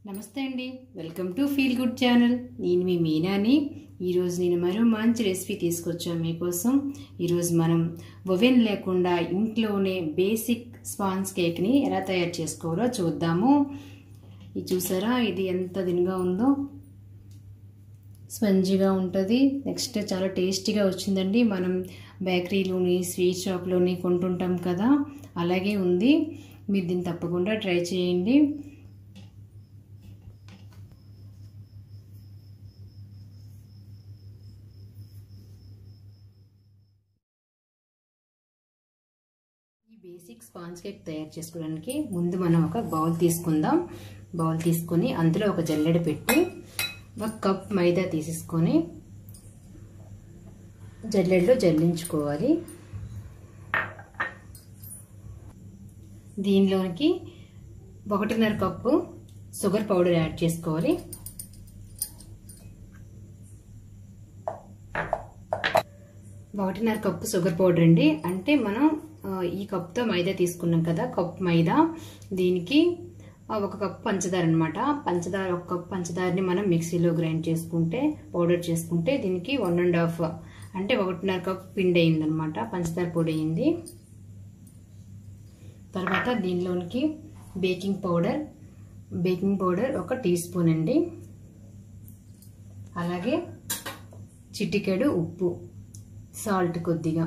నమస్తే అండి welcome to feel good channel నేను మీ మీనాని ఈరోజు నేను మరో మంచి రెసిపీ తీసుకొచ్చాను మీకోసం ఈరోజు మనం ఓవెన్ లేకుండా ఇంట్లోనే బేసిక్ స్పాన్స్ కేక్ని ఎలా తయారు చేసుకోవాలో చూద్దాము ఇది చూసారా ఇది ఎంత దినగా ఉందో స్పంజీగా ఉంటుంది నెక్స్ట్ చాలా టేస్టీగా వచ్చిందండి మనం బేకరీలోని స్వీట్ షాప్లోని కొంటుంటాం కదా అలాగే ఉంది మీరు దీన్ని తప్పకుండా ట్రై చేయండి ఈ బేసిక్ స్పాంజ్ కేక్ తయారు చేసుకోవడానికి ముందు మనం ఒక బౌల్ తీసుకుందాం బౌల్ తీసుకొని అందులో ఒక జల్లెడ పెట్టి ఒక కప్ మైదా తీసేసుకొని జల్లెడలో జల్లించుకోవాలి దీనిలోనికి ఒకటిన్నర కప్పు షుగర్ పౌడర్ యాడ్ చేసుకోవాలి ఒకటిన్నర కప్పు షుగర్ పౌడర్ అండి అంటే మనం ఈ కప్తో మైదా తీసుకున్నాం కదా కప్ మైదా దీనికి ఒక కప్ పంచదార అనమాట పంచదార ఒక కప్ పంచదారని మనం మిక్సీలో గ్రైండ్ చేసుకుంటే పౌడర్ చేసుకుంటే దీనికి వన్ అండ్ హాఫ్ అంటే ఒకటిన్నర కప్ పిండి అయింది అనమాట పంచదార పొడి అయింది తర్వాత దీనిలోనికి బేకింగ్ పౌడర్ బేకింగ్ పౌడర్ ఒక టీ స్పూన్ అండి అలాగే చిటికెడు ఉప్పు సాల్ట్ కొద్దిగా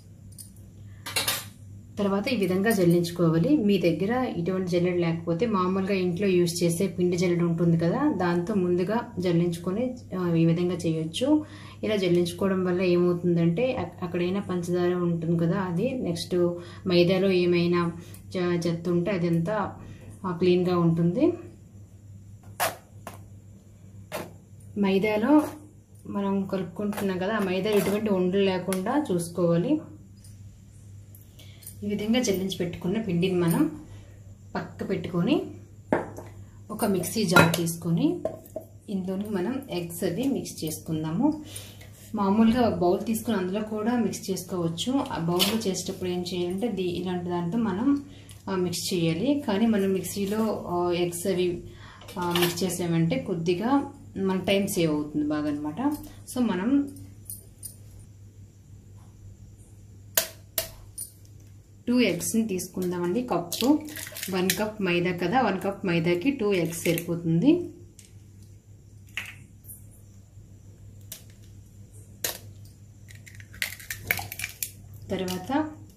తర్వాత ఈ విధంగా జల్లించుకోవాలి మీ దగ్గర ఇటువంటి జల్లెడ లేకపోతే మామూలుగా ఇంట్లో యూజ్ చేసే పిండి జల్లెడ ఉంటుంది కదా దాంతో ముందుగా జల్లించుకొని ఈ విధంగా చేయొచ్చు ఇలా జల్లించుకోవడం వల్ల ఏమవుతుందంటే అక్కడైనా పంచదార ఉంటుంది కదా అది నెక్స్ట్ మైదాలో ఏమైనా చెత్త ఉంటే అదంతా క్లీన్గా ఉంటుంది మైదాలో మనం కలుపుకుంటున్నాం కదా ఆ మైదా ఎటువంటి ఉండలు లేకుండా చూసుకోవాలి ఈ విధంగా జల్లించి పెట్టుకున్న పిండిని మనం పక్క పెట్టుకొని ఒక మిక్సీ జార్ తీసుకొని ఇందులోని మనం ఎగ్స్ అవి మిక్స్ చేసుకుందాము మామూలుగా బౌల్ తీసుకుని అందులో కూడా మిక్స్ చేసుకోవచ్చు ఆ బౌల్లో చేసేటప్పుడు ఏం చేయాలంటే దీ ఇలాంటి దాంట్లో మనం మిక్స్ చేయాలి కానీ మనం మిక్సీలో ఎగ్స్ అవి మిక్స్ చేసామంటే కొద్దిగా మన టైం సేవ్ అవుతుంది బాగా అనమాట సో మనం టూ ఎగ్స్ని తీసుకుందామండి కప్పు వన్ కప్ మైదా కదా వన్ కప్ మైదాకి టూ ఎగ్స్ సరిపోతుంది తర్వాత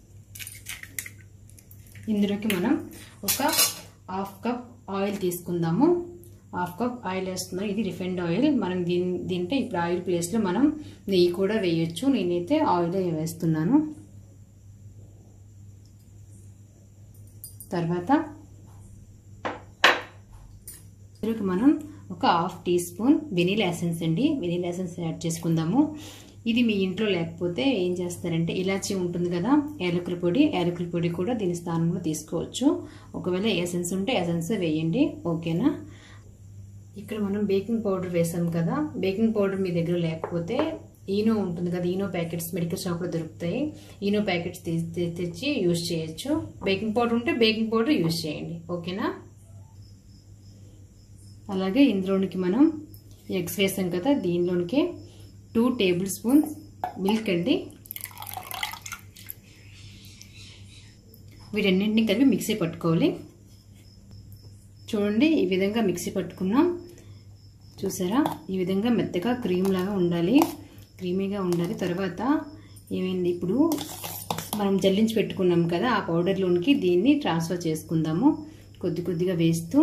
ఇందులోకి మనం ఒక హాఫ్ కప్ ఆయిల్ తీసుకుందాము హాఫ్ కప్ ఆయిల్ వేస్తున్నాం ఇది రిఫైండ్ ఆయిల్ మనం దీని దీంట్లో ఇప్పుడు ఆయిల్ ప్లేస్లో మనం నెయ్యి కూడా వేయొచ్చు నేనైతే ఆయిల్ వేస్తున్నాను తర్వాత ఇందులోకి మనం ఒక half teaspoon vanilla essence అండి వెనీలా ఎసెన్స్ యాడ్ చేసుకుందాము ఇది మీ ఇంట్లో లేకపోతే ఏం చేస్తారంటే ఇలాచీ ఉంటుంది కదా యాలకుల పొడి యాలకుల పొడి కూడా దీని స్థానంలో తీసుకోవచ్చు ఒకవేళ ఎసెన్స్ ఉంటే ఎసెన్స్ వేయండి ఓకేనా ఇక్కడ మనం బేకింగ్ పౌడర్ వేసాం కదా బేకింగ్ పౌడర్ మీ దగ్గర లేకపోతే ఈనో ఉంటుంది కదా ఈనో ప్యాకెట్స్ మెడికల్ షాప్లో దొరుకుతాయి ఈనో ప్యాకెట్స్ తెచ్చి యూజ్ చేయొచ్చు బేకింగ్ పౌడర్ ఉంటే బేకింగ్ పౌడర్ యూజ్ చేయండి ఓకేనా అలాగే ఇందులోనికి మనం ఎగ్స్ వేసాం కదా దీనిలోనికి టూ టేబుల్ స్పూన్స్ మిల్క్ అండి వీటన్నింటినీ కలిపి మిక్సీ పట్టుకోవాలి చూడండి ఈ విధంగా మిక్సీ పట్టుకున్నాం చూసారా ఈ విధంగా మెత్తగా క్రీమ్ లాగా ఉండాలి క్రీమీగా ఉండాలి తర్వాత ఏమైంది ఇప్పుడు మనం జల్లించి పెట్టుకున్నాం కదా ఆ పౌడర్లోనికి దీన్ని ట్రాన్స్ఫర్ చేసుకుందాము కొద్ది కొద్దిగా వేస్తూ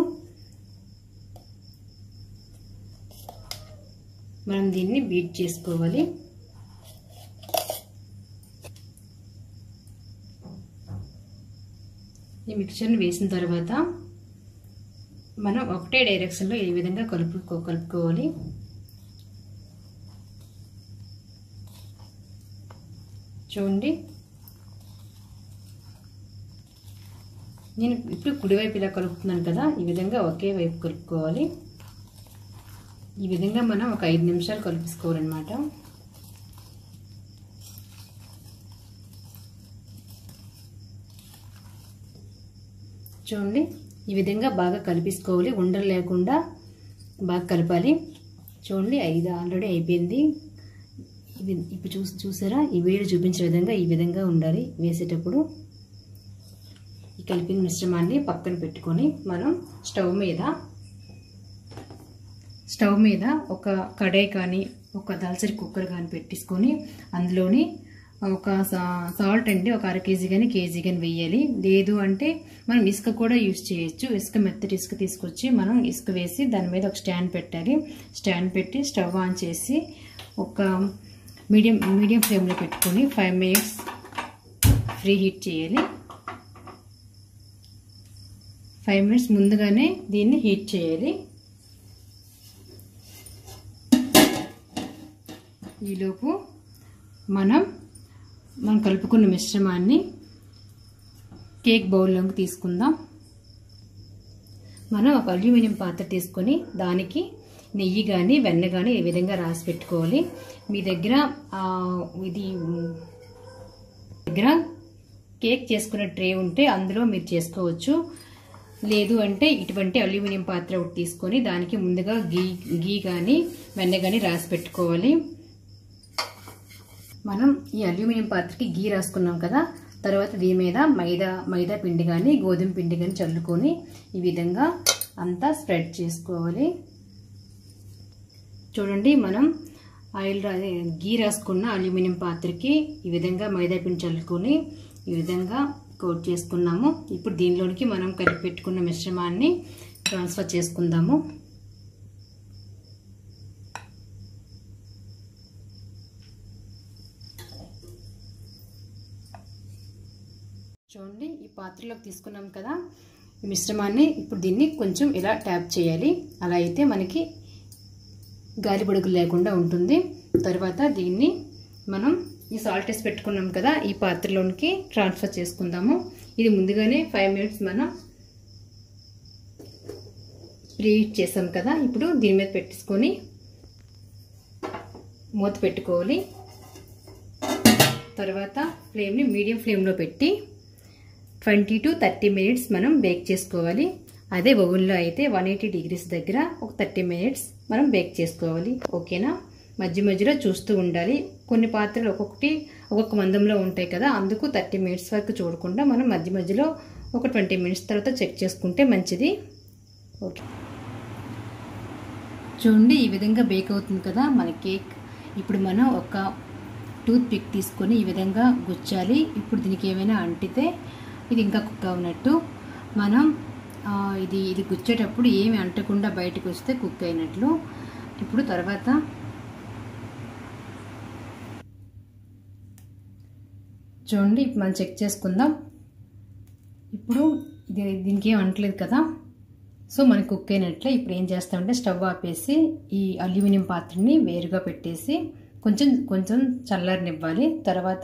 మనం దీన్ని బీట్ చేసుకోవాలి ఈ మిక్చర్ని వేసిన తర్వాత మనం ఒకటే డైరెక్షన్లో ఈ విధంగా కలుపుకో కలుపుకోవాలి చూడండి నేను ఇప్పుడు కుడివైపు ఇలా కలుపుతున్నాను కదా ఈ విధంగా ఒకే వైపు కలుపుకోవాలి ఈ విధంగా మనం ఒక ఐదు నిమిషాలు కలిపించుకోవాలన్నమాట చూడండి ఈ విధంగా బాగా కలిపేసుకోవాలి ఉండలు లేకుండా బాగా కలపాలి చూడండి ఐదు ఆల్రెడీ అయిపోయింది ఇది ఇప్పుడు చూసి చూసారా ఈ వీడియో చూపించిన విధంగా ఈ విధంగా ఉండాలి వేసేటప్పుడు ఈ కలిపిన మిశ్రమాన్ని పక్కన పెట్టుకొని మనం స్టవ్ మీద స్టవ్ మీద ఒక కడాయి కానీ ఒక దలసరి కుక్కర్ కానీ పెట్టేసుకొని అందులోని ఒక సాల్ట్ అండి ఒక అర కేజీ కానీ కేజీ కానీ వేయాలి లేదు అంటే మనం ఇసుక కూడా యూస్ చేయొచ్చు ఇసుక మెత్తటి ఇసుక తీసుకొచ్చి మనం ఇసుక వేసి దాని మీద ఒక స్టాండ్ పెట్టాలి స్టాండ్ పెట్టి స్టవ్ ఆన్ చేసి ఒక మీడియం మీడియం ఫ్లేమ్లో పెట్టుకొని ఫైవ్ మినిట్స్ ఫ్రీ హీట్ చేయాలి ఫైవ్ మినిట్స్ ముందుగానే దీన్ని హీట్ చేయాలి ఈలోపు మనం మనం కలుపుకున్న మిశ్రమాన్ని కేక్ బౌల్లోకి తీసుకుందాం మనం ఒక అల్యూమినియం పాత్ర తీసుకొని దానికి నెయ్యి కానీ వెన్న కానీ ఈ విధంగా రాసి పెట్టుకోవాలి మీ దగ్గర ఇది దగ్గర కేక్ చేసుకునే ట్రే ఉంటే అందులో మీరు చేసుకోవచ్చు లేదు అంటే ఇటువంటి అల్యూమినియం పాత్ర ఒకటి తీసుకొని దానికి ముందుగా గీ గీ కానీ వెన్న కానీ రాసి పెట్టుకోవాలి మనం ఈ అల్యూమినియం పాత్రకి గీ రాసుకున్నాం కదా తర్వాత దీని మీద మైదా మైదా పిండి కానీ గోధుమ పిండి కానీ చల్లుకొని ఈ విధంగా అంతా స్ప్రెడ్ చేసుకోవాలి చూడండి మనం ఆయిల్ గీ రాసుకున్న అల్యూమినియం పాత్రకి ఈ విధంగా మైదా పిండి చల్లుకొని ఈ విధంగా కోట్ చేసుకున్నాము ఇప్పుడు దీనిలోనికి మనం కలిపి పెట్టుకున్న మిశ్రమాన్ని ట్రాన్స్ఫర్ చేసుకుందాము చూడండి ఈ పాత్రలోకి తీసుకున్నాం కదా ఈ మిశ్రమాన్ని ఇప్పుడు దీన్ని కొంచెం ఇలా ట్యాప్ చేయాలి అలా అయితే మనకి గాలి బుడుగులు లేకుండా ఉంటుంది తర్వాత దీన్ని మనం ఈ సాల్ట్ వేసి పెట్టుకున్నాం కదా ఈ పాత్రలోనికి ట్రాన్స్ఫర్ చేసుకుందాము ఇది ముందుగానే ఫైవ్ మినిట్స్ మనం ప్రీహీట్ చేసాం కదా ఇప్పుడు దీని మీద పెట్టేసుకొని మూత పెట్టుకోవాలి తర్వాత ఫ్లేమ్ని మీడియం ఫ్లేమ్లో పెట్టి ట్వంటీ టు థర్టీ మినిట్స్ మనం బేక్ చేసుకోవాలి అదే ఓవెన్లో అయితే వన్ ఎయిటీ డిగ్రీస్ దగ్గర ఒక థర్టీ మినిట్స్ మనం బేక్ చేసుకోవాలి ఓకేనా మధ్య మధ్యలో చూస్తూ ఉండాలి కొన్ని పాత్రలు ఒక్కొక్కటి ఒక్కొక్క మందంలో ఉంటాయి కదా అందుకు థర్టీ మినిట్స్ వరకు చూడకుండా మనం మధ్య మధ్యలో ఒక ట్వంటీ మినిట్స్ తర్వాత చెక్ చేసుకుంటే మంచిది ఓకే చూడండి ఈ విధంగా బేక్ అవుతుంది కదా మన కేక్ ఇప్పుడు మనం ఒక టూత్ పిక్ తీసుకొని ఈ విధంగా గుచ్చాలి ఇప్పుడు దీనికి ఏమైనా అంటితే ఇది ఇంకా కుక్ అవునట్టు మనం ఇది ఇది గుచ్చేటప్పుడు ఏమి అంటకుండా బయటకు వస్తే కుక్ అయినట్లు ఇప్పుడు తర్వాత చూడండి ఇప్పుడు మనం చెక్ చేసుకుందాం ఇప్పుడు దీనికి ఏం అంటలేదు కదా సో మనకి కుక్ అయినట్లే ఇప్పుడు ఏం చేస్తామంటే స్టవ్ ఆపేసి ఈ అల్యూమినియం పాత్రని వేరుగా పెట్టేసి కొంచెం కొంచెం చల్లారనివ్వాలి తర్వాత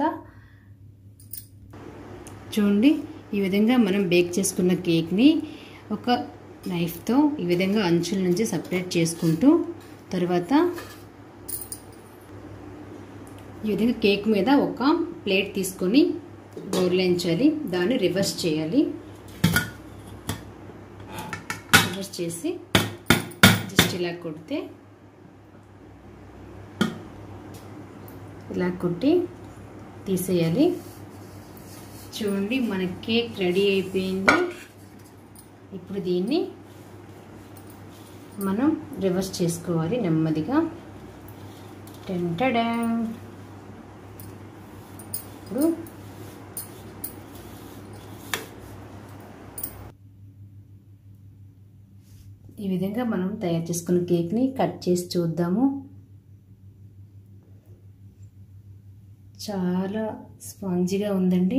చూడండి ఈ విధంగా మనం బేక్ చేసుకున్న కేక్ని ఒక నైఫ్తో ఈ విధంగా అంచుల నుంచి సపరేట్ చేసుకుంటూ తర్వాత ఈ విధంగా కేక్ మీద ఒక ప్లేట్ తీసుకొని గోర్లేంచాలి దాన్ని రివర్స్ చేయాలి రివర్స్ చేసి జస్ట్ ఇలా కొడితే ఇలా కొట్టి తీసేయాలి చూడండి మన కేక్ రెడీ అయిపోయింది ఇప్పుడు దీన్ని మనం రివర్స్ చేసుకోవాలి నెమ్మదిగా టెంటడా ఇప్పుడు ఈ విధంగా మనం తయారు చేసుకున్న కేక్ని కట్ చేసి చూద్దాము చాలా స్పాంజీగా ఉందండి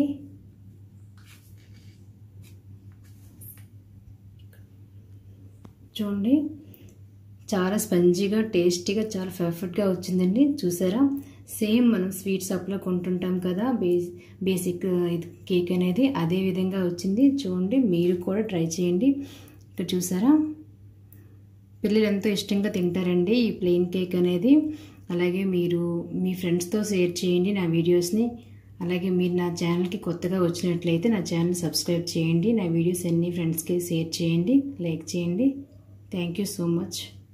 చూడండి చాలా స్పంజీగా టేస్టీగా చాలా పర్ఫెక్ట్గా వచ్చిందండి చూసారా సేమ్ మనం స్వీట్ షాప్లో కొంటుంటాం కదా బేస్ బేసిక్ ఇది కేక్ అనేది అదే విధంగా వచ్చింది చూడండి మీరు కూడా ట్రై చేయండి ఇక్కడ చూసారా పిల్లలు ఎంతో ఇష్టంగా తింటారండి ఈ ప్లెయిన్ కేక్ అనేది అలాగే మీరు మీ ఫ్రెండ్స్తో షేర్ చేయండి నా వీడియోస్ని అలాగే మీరు నా ఛానల్కి కొత్తగా వచ్చినట్లయితే నా ఛానల్ సబ్స్క్రైబ్ చేయండి నా వీడియోస్ అన్ని ఫ్రెండ్స్కి షేర్ చేయండి లైక్ చేయండి థ్యాంక్ యూ సో మచ్